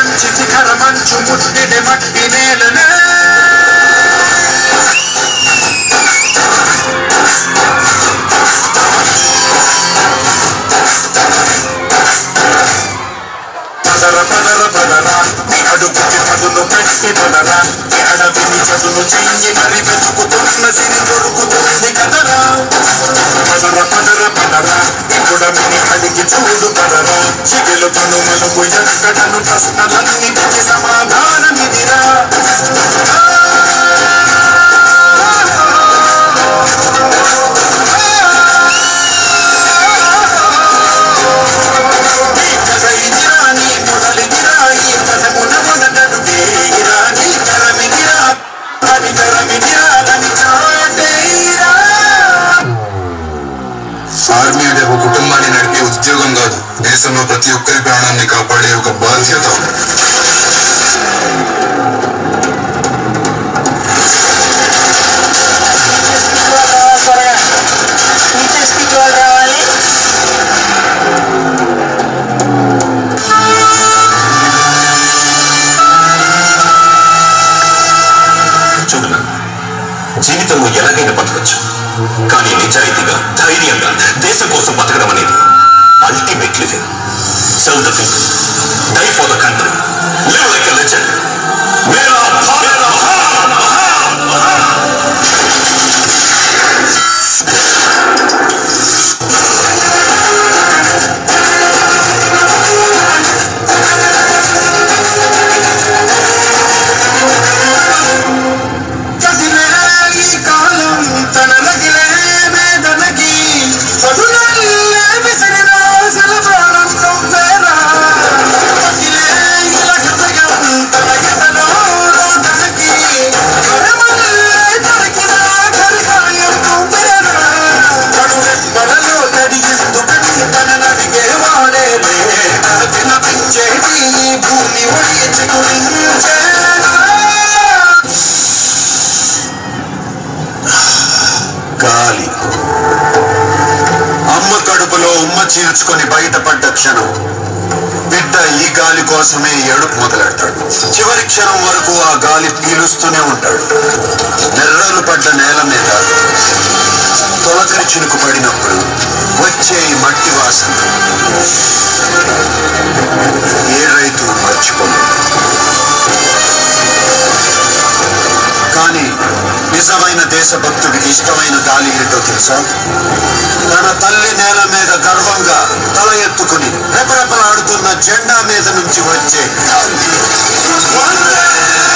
మంచి శిఖర మంచు ముట్టిడి మట్టి నేలనే పదర పదర పదరా నీ అడుగుకి పదును పెట్టి పదరా నీ అడవిని చదును చెయ్యి మరి వెతుకుతున్న సిరి దొరుకుతుంది కదరా పదర పదర పదరా నీ గుడమిని అడిగి చూడు పదరా చిగిలు పను మనుగు ఎక్కడను ప్రశ్నలన్నిటికి సమాధానమిదిరా నీ కథ ఇదిరా నీ మొదలిదిరా ఈ పదమున మొదటడుగేయిరా నీ తరమిదిరా అని తరమిదిరా అని చాటేయిరా ఆర్మీ అంటే ఒక కుటుంబాన్ని నడిపే ఉద్యోగం కాదు దేశంలో ప్రతి ఒక్కరి ప్రాణాన్ని కాపాడే ఒక బాధ్యత త్వరగా టీచర్ స్పీచ్ వాళ్ళు రావాలి చూడనా జీవితంలో ఎలాగైనా బతకచ్చు కానీ నిజాయితీగా ధైర్యంగా దేశం కోసం బతకడం అనేది ultimate living serve the people die for the country live like a legend మేరా భారత్ మహాన్ మహాన్ మహాన్ కదిలే ఈ కాలం తన రగిలే వేదనకి పదునల్లే విసిరిన సెలబ్రాణం నువ్వేరా కదిలే ఇలా హృదయం తన ఎదలో రోదనకి కరమల్లే దొరికిన కరిగాయం నువ్వేరా కడురెప్పలలో తడి ఎందుకని తన నడిగే వాడేలే విలపించేది ఈ భూమి ఒడిచి గురించేనా గాలి అమ్మ కడుపులో ఉమ్మ చీల్చుకొని బయటపడ్డ క్షణం బిడ్డ ఈ గాలి కోసమే ఏడుపు మొదలెడతాడు చివరి క్షణం వరకు ఆ గాలి పీలుస్తూనే ఉంటాడు నెర్రలు పడ్డ నేల మీద తొలకరి చినుకు పడినప్పుడు వచ్చే ఈ మట్టి వాసన ఏ రైతు మర్చిపోలేదు కానీ నిజమైన దేశభక్తుడికి ఇష్టమైన గాలి ఏంటో తెలుసా తన తల్లి నేల మీద గర్వంగా తల ఎత్తుకుని రెపరెపలాడుతున్న జెండా మీద నుంచి వచ్చే గాలి. వందే